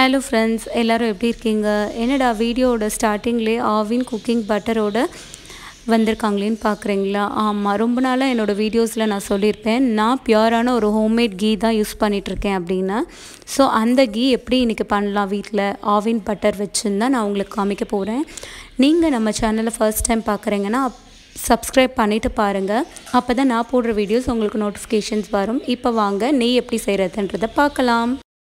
hello friends எல்லோரும் எப்படி இருக்கீங்க என்னடா வீடியோவோட ஸ்டார்டிங்லேயே ஆவின் குக்கிங் பட்டரோட வந்திருக்காங்களேன்னு பார்க்குறீங்களா ஆமாம் ரொம்ப நாளாக என்னோடய வீடியோஸில் நான் சொல்லியிருப்பேன் நான் பியூரான ஒரு ஹோம்மேட் கீ தான் யூஸ் பண்ணிகிட்ருக்கேன் அப்படின்னு ஸோ அந்த கீ எப்படி இன்றைக்கி பண்ணலாம் வீட்டில் ஆவின் பட்டர் வச்சுன்னு தான் நான் உங்களுக்கு காமிக்க போகிறேன் நீங்கள் நம்ம சேனலை ஃபர்ஸ்ட் டைம் பார்க்குறீங்கன்னா சப்ஸ்கிரைப் பண்ணிவிட்டு பாருங்கள் அப்போ தான் நான் போடுற வீடியோஸ் உங்களுக்கு நோட்டிஃபிகேஷன்ஸ் வரும் இப்போ வாங்க நெய் எப்படி செய்கிறதுன்றதை பார்க்கலாம்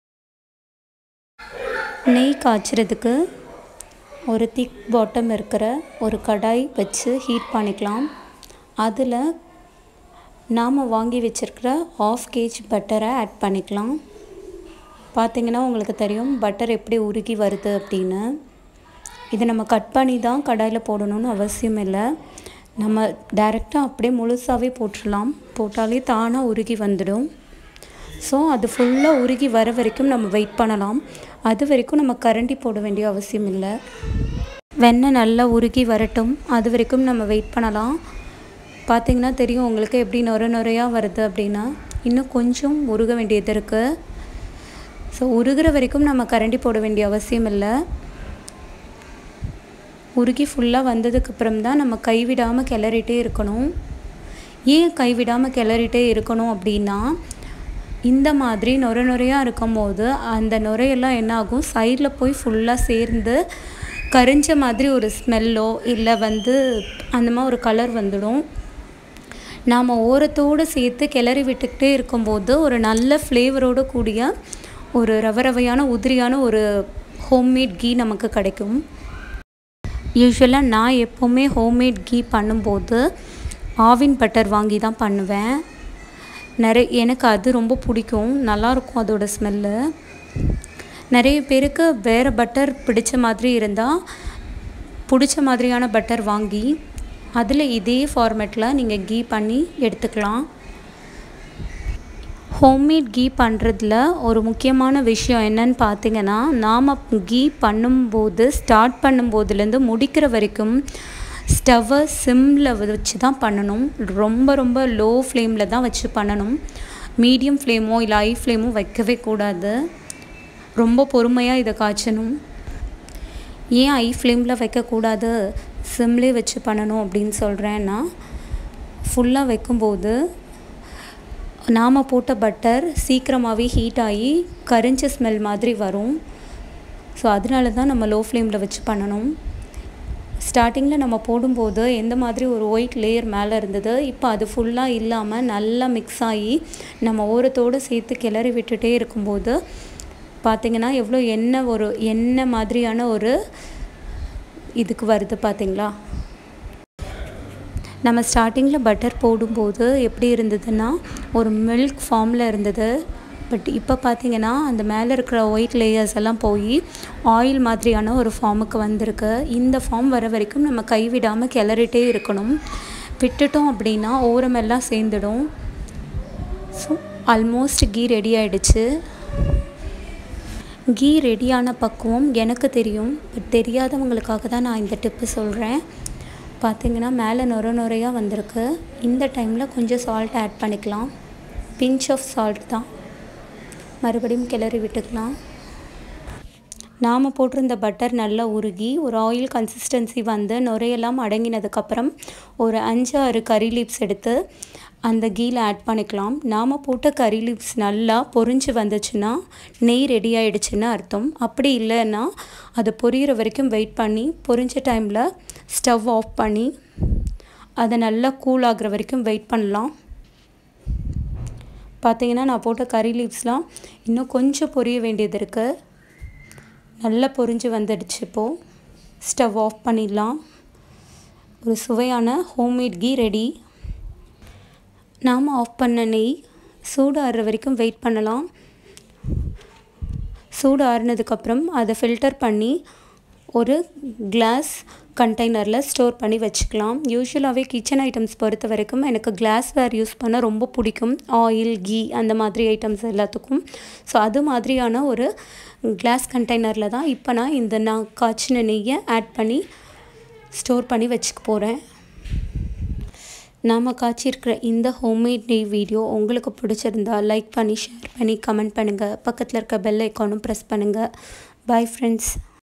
நெய் காய்ச்சறதுக்கு ஒரு திக் பாட்டம் இருக்கிற ஒரு கடாய் வச்சு ஹீட் பண்ணிக்கலாம் அதில் நாம் வாங்கி வச்சுருக்கிற ஆஃப் கேஜ் பட்டரை ஆட் பண்ணிக்கலாம் பார்த்திங்கன்னா உங்களுக்கு தெரியும் பட்டர் எப்படி உருகி வருது அப்படின்னு இதை நம்ம கட் பண்ணி தான் கடாயில் போடணும்னு அவசியம் இல்லை நம்ம டைரெக்டாக அப்படியே முழுசாகவே போட்டுடலாம் போட்டாலே தானாக உருகி வந்துடும் ஸோ அது ஃபுல்லாக உருகி வர வரைக்கும் நம்ம வெயிட் பண்ணலாம் அது வரைக்கும் நம்ம கரண்டி போட வேண்டிய அவசியம் இல்லை வெண்ணெய் நல்லா உருகி வரட்டும் அது வரைக்கும் நம்ம வெயிட் பண்ணலாம் பார்த்திங்கன்னா தெரியும் உங்களுக்கு எப்படி நொர நொறையாக வருது அப்படின்னா இன்னும் கொஞ்சம் உருக வேண்டியது இருக்குது ஸோ உருகிற வரைக்கும் நம்ம கரண்டி போட வேண்டிய அவசியம் இல்லை உருகி ஃபுல்லாக வந்ததுக்கப்புறம் தான் நம்ம கைவிடாமல் கிளறிட்டே இருக்கணும் ஏன் கைவிடாமல் கிளறிட்டே இருக்கணும் அப்படின்னா இந்த மாதிரி நுர நுரையாக இருக்கும்போது அந்த நுரையெல்லாம் என்ன ஆகும் சைடில் போய் ஃபுல்லாக சேர்ந்து கரிஞ்ச மாதிரி ஒரு ஸ்மெல்லோ இல்லை வந்து அந்த மாதிரி ஒரு கலர் வந்துடும் நாம் ஓரத்தோடு சேர்த்து கிளறி விட்டுக்கிட்டே இருக்கும்போது ஒரு நல்ல ஃப்ளேவரோடு கூடிய ஒரு ரவ ரவையான உதிரியான ஒரு ஹோம்மேட் கீ நமக்கு கிடைக்கும் யூஸ்வலாக நான் எப்போவுமே ஹோம்மேட் கீ பண்ணும்போது ஆவின் பட்டர் வாங்கி தான் பண்ணுவேன் நிறைய எனக்கு அது ரொம்ப பிடிக்கும் நல்லாயிருக்கும் அதோட ஸ்மெல்லு நிறைய பேருக்கு வேறு பட்டர் பிடிச்ச மாதிரி இருந்தால் பிடிச்ச மாதிரியான பட்டர் வாங்கி அதில் இதே ஃபார்மேட்டில் நீங்கள் கீ பண்ணி எடுத்துக்கலாம் ஹோம்மேட் கீ பண்ணுறதுல ஒரு முக்கியமான விஷயம் என்னன்னு பார்த்தீங்கன்னா நாம் கீ பண்ணும்போது ஸ்டார்ட் பண்ணும்போதுலேருந்து முடிக்கிற வரைக்கும் ஸ்டவ்வை சிம்மில் வச்சு தான் பண்ணணும் ரொம்ப ரொம்ப லோ ஃப்ளேமில் தான் வச்சு பண்ணணும் மீடியம் ஃப்ளேமோ இல்லை ஹை ஃப்ளேமோ வைக்கவே கூடாது ரொம்ப பொறுமையாக இதை காய்ச்சணும் ஏன் ஹை ஃப்ளேமில் வைக்கக்கூடாது சிம்லே வச்சு பண்ணணும் அப்படின்னு சொல்கிறேன்னா ஃபுல்லாக வைக்கும்போது நாம் போட்ட பட்டர் சீக்கிரமாகவே ஹீட் ஆகி கரிஞ்ச ஸ்மெல் மாதிரி வரும் ஸோ அதனால தான் நம்ம லோ ஃப்ளேமில் வச்சு பண்ணணும் ஸ்டார்டிங்கில் நம்ம போடும்போது எந்த மாதிரி ஒரு ஒயிட் லேயர் மேலே இருந்தது இப்போ அது ஃபுல்லாக இல்லாமல் நல்லா மிக்ஸ் ஆகி நம்ம ஓரத்தோடு சேர்த்து கிளறி விட்டுட்டே இருக்கும்போது பார்த்திங்கன்னா எவ்வளோ எண்ணெய் ஒரு எண்ணெய் மாதிரியான ஒரு இதுக்கு வருது பார்த்திங்களா நம்ம ஸ்டார்டிங்கில் பட்டர் போடும்போது எப்படி இருந்ததுன்னா ஒரு மில்க் ஃபார்மில் இருந்தது பட் இப்போ பார்த்திங்கன்னா அந்த மேலே இருக்கிற ஒயிட் லேயர்ஸ் எல்லாம் போய் ஆயில் மாதிரியான ஒரு ஃபார்முக்கு வந்திருக்கு இந்த ஃபார்ம் வர வரைக்கும் நம்ம கைவிடாமல் கிளறிட்டே இருக்கணும் விட்டுட்டோம் அப்படின்னா ஓரமெல்லாம் சேர்ந்துடும் ஸோ ஆல்மோஸ்ட் கீ ரெடி ஆகிடுச்சு கீ ரெடியான பக்குவம் எனக்கு தெரியும் பட் தெரியாதவங்களுக்காக தான் நான் இந்த டிப்பு சொல்கிறேன் பார்த்திங்கன்னா மேலே நுர நுறையாக வந்திருக்கு இந்த டைமில் கொஞ்சம் சால்ட் ஆட் பண்ணிக்கலாம் பிஞ்ச் ஆஃப் சால்ட் தான் மறுபடியும் கிளறி விட்டுக்கலாம் நாம் போட்டிருந்த பட்டர் நல்லா உருகி ஒரு ஆயில் கன்சிஸ்டன்சி வந்து நுரையெல்லாம் அடங்கினதுக்கப்புறம் ஒரு அஞ்சு ஆறு கறி லீவ்ஸ் எடுத்து அந்த கீயில் ஆட் பண்ணிக்கலாம் நாம் போட்ட கறி லீவ்ஸ் நல்லா பொரிஞ்சு வந்துச்சுன்னா நெய் ரெடி ஆகிடுச்சுன்னு அர்த்தம் அப்படி இல்லைன்னா அது பொரியிற வரைக்கும் வெயிட் பண்ணி பொரிஞ்ச டைமில் ஸ்டவ் ஆஃப் பண்ணி அதை நல்லா கூல் ஆகிற வரைக்கும் வெயிட் பண்ணலாம் பார்த்தீங்கன்னா நான் போட்ட கறி லீவ்ஸ்லாம் இன்னும் கொஞ்சம் பொரிய வேண்டியது இருக்குது நல்லா பொரிஞ்சு வந்துடுச்சு இப்போது ஸ்டவ் ஆஃப் பண்ணிடலாம் ஒரு சுவையான ஹோம்மேட் கீ ரெடி நாம் ஆஃப் பண்ண நெய் சூடு ஆறுற வரைக்கும் வெயிட் பண்ணலாம் சூடு ஆறுனதுக்கப்புறம் அதை ஃபில்டர் பண்ணி ஒரு கிளாஸ் கண்டெய்னரில் ஸ்டோர் பண்ணி வச்சுக்கலாம் யூஸ்வலாகவே கிச்சன் ஐட்டம்ஸ் பொறுத்த வரைக்கும் எனக்கு கிளாஸ் வேர் யூஸ் பண்ண ரொம்ப பிடிக்கும் ஆயில் கீ அந்த மாதிரி ஐட்டம்ஸ் எல்லாத்துக்கும் ஸோ அது மாதிரியான ஒரு கிளாஸ் கண்டெய்னரில் தான் இப்போ நான் இந்த நான் காய்ச்சின நெய்யை ஆட் பண்ணி ஸ்டோர் பண்ணி வச்சுக்க போகிறேன் நாம் காய்ச்சிருக்கிற இந்த ஹோம்மேட் நெய் வீடியோ உங்களுக்கு பிடிச்சிருந்தா லைக் பண்ணி ஷேர் பண்ணி கமெண்ட் பண்ணுங்கள் பக்கத்தில் இருக்க பெல் ஐக்கானும் ப்ரெஸ் பண்ணுங்கள் பாய் ஃப்ரெண்ட்ஸ்